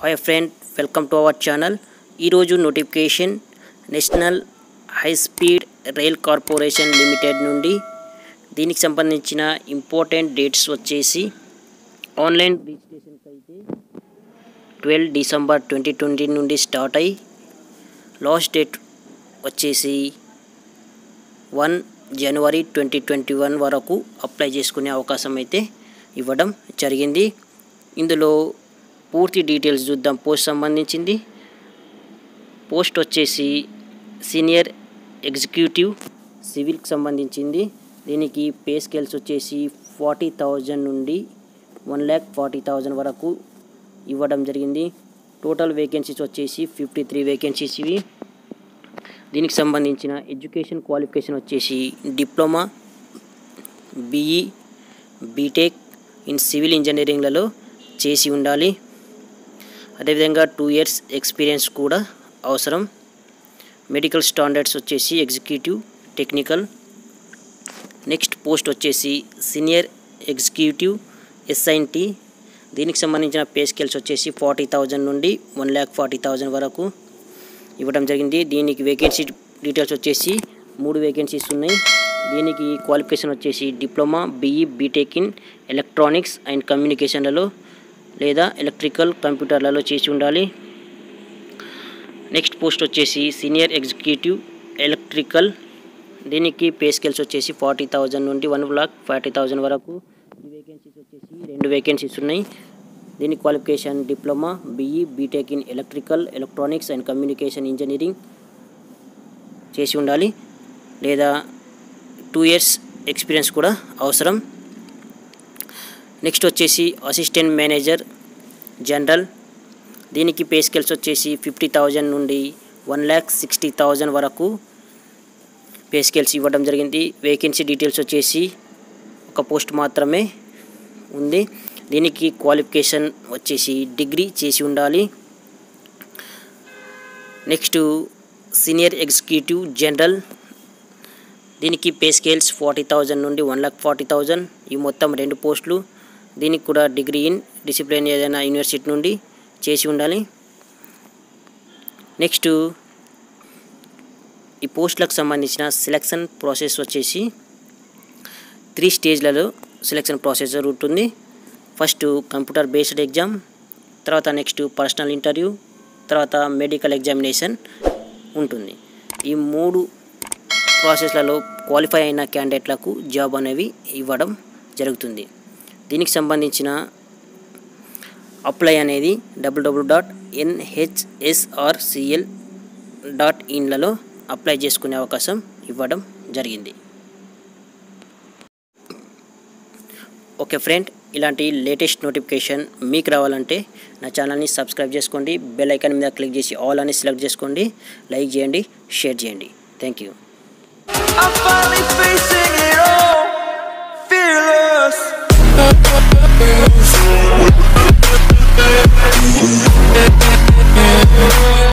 hi friend welcome to our channel ఈరోజు notification national high speed rail corporation limited నుండి దీనికి సంబంధించిన important dates వచ్చేసి ఆన్లైన్ రిజిస్ట్రేషన్కి అయితే ట్వెల్వ్ డిసెంబర్ ట్వంటీ ట్వంటీ నుండి స్టార్ట్ అయ్యి లాస్ట్ డేట్ వచ్చేసి వన్ జనవరి ట్వంటీ ట్వంటీ వన్ వరకు అప్లై చేసుకునే అవకాశం అయితే ఇవ్వడం జరిగింది ఇందులో పూర్తి డీటెయిల్స్ చూద్దాం పోస్ట్ సంబంధించింది పోస్ట్ వచ్చేసి సీనియర్ ఎగ్జిక్యూటివ్ సివిల్కి సంబంధించింది దీనికి పే స్కేల్స్ వచ్చేసి ఫార్టీ థౌజండ్ నుండి వన్ ల్యాక్ ఫార్టీ థౌజండ్ వరకు ఇవ్వడం జరిగింది టోటల్ వేకెన్సీస్ వచ్చేసి ఫిఫ్టీ త్రీ వేకెన్సీస్ ఇవి దీనికి సంబంధించిన ఎడ్యుకేషన్ క్వాలిఫికేషన్ వచ్చేసి diploma BE BTech in civil ఇంజనీరింగ్లలో చేసి ఉండాలి అదేవిధంగా టూ ఇయర్స్ ఎక్స్పీరియన్స్ కూడా అవసరం మెడికల్ స్టాండర్డ్స్ వచ్చేసి ఎగ్జిక్యూటివ్ టెక్నికల్ నెక్స్ట్ పోస్ట్ వచ్చేసి సీనియర్ ఎగ్జిక్యూటివ్ ఎస్ఐన్టీ దీనికి సంబంధించిన పే స్కేల్స్ వచ్చేసి ఫార్టీ థౌజండ్ నుండి వన్ ల్యాక్ ఫార్టీ థౌజండ్ వరకు ఇవ్వడం జరిగింది దీనికి వేకెన్సీ డీటెయిల్స్ వచ్చేసి మూడు వేకెన్సీస్ ఉన్నాయి దీనికి క్వాలిఫికేషన్ వచ్చేసి diploma BE BTech in electronics and కమ్యూనికేషన్లలో లేదా ఎలక్ట్రికల్ కంప్యూటర్లలో చేసి ఉండాలి నెక్స్ట్ పోస్ట్ వచ్చేసి సీనియర్ ఎగ్జిక్యూటివ్ ఎలక్ట్రికల్ దీనికి పే స్కేల్స్ వచ్చేసి ఫార్టీ థౌజండ్ నుండి వన్ లాక్ ఫార్టీ థౌజండ్ వరకు ఈ వేకెన్సీస్ వచ్చేసి రెండు వేకెన్సీస్ ఉన్నాయి దీని qualification diploma BE BTech in electrical electronics and communication engineering చేసి ఉండాలి లేదా టూ ఇయర్స్ ఎక్స్పీరియన్స్ కూడా అవసరం నెక్స్ట్ వచ్చేసి అసిస్టెంట్ మేనేజర్ జనరల్ దీనికి పే స్కేల్స్ వచ్చేసి ఫిఫ్టీ థౌజండ్ నుండి వన్ ల్యాక్ సిక్స్టీ థౌజండ్ వరకు పే స్కేల్స్ ఇవ్వడం జరిగింది వేకెన్సీ డీటెయిల్స్ వచ్చేసి ఒక పోస్ట్ మాత్రమే ఉంది దీనికి క్వాలిఫికేషన్ వచ్చేసి డిగ్రీ చేసి ఉండాలి నెక్స్ట్ సీనియర్ ఎగ్జిక్యూటివ్ జనరల్ దీనికి పే స్కేల్స్ ఫార్టీ థౌజండ్ నుండి వన్ లాక్ ఫార్టీ థౌజండ్ ఈ మొత్తం రెండు పోస్టులు దీనికి కూడా డిగ్రీ ఇన్ డిసిప్లిన్ ఏదైనా యూనివర్సిటీ నుండి చేసి ఉండాలి నెక్స్ట్ ఈ పోస్టులకు సంబంధించిన సెలక్షన్ ప్రాసెస్ వచ్చేసి త్రీ స్టేజ్లలో సెలక్షన్ ప్రాసెస్ జరుగుతుంది ఫస్ట్ కంప్యూటర్ బేస్డ్ ఎగ్జామ్ తర్వాత నెక్స్ట్ పర్సనల్ ఇంటర్వ్యూ తర్వాత మెడికల్ ఎగ్జామినేషన్ ఉంటుంది ఈ మూడు ప్రాసెస్లలో క్వాలిఫై అయిన క్యాండిడేట్లకు జాబ్ అనేవి ఇవ్వడం జరుగుతుంది దీనికి సంబంధించిన అప్లై అనేది డబ్ల్యూడబ్ల్యూ డాట్ ఎన్హెచ్ఎస్ఆర్సిఎల్ డాట్ ఇన్లలో అప్లై చేసుకునే అవకాశం ఇవ్వడం జరిగింది ఓకే ఫ్రెండ్ ఇలాంటి లేటెస్ట్ నోటిఫికేషన్ మీకు రావాలంటే నా ఛానల్ని సబ్స్క్రైబ్ చేసుకోండి బెల్ ఐకాన్ మీద క్లిక్ చేసి ఆల్ అని సెలెక్ట్ చేసుకోండి లైక్ చేయండి షేర్ చేయండి thank you I'm finally facing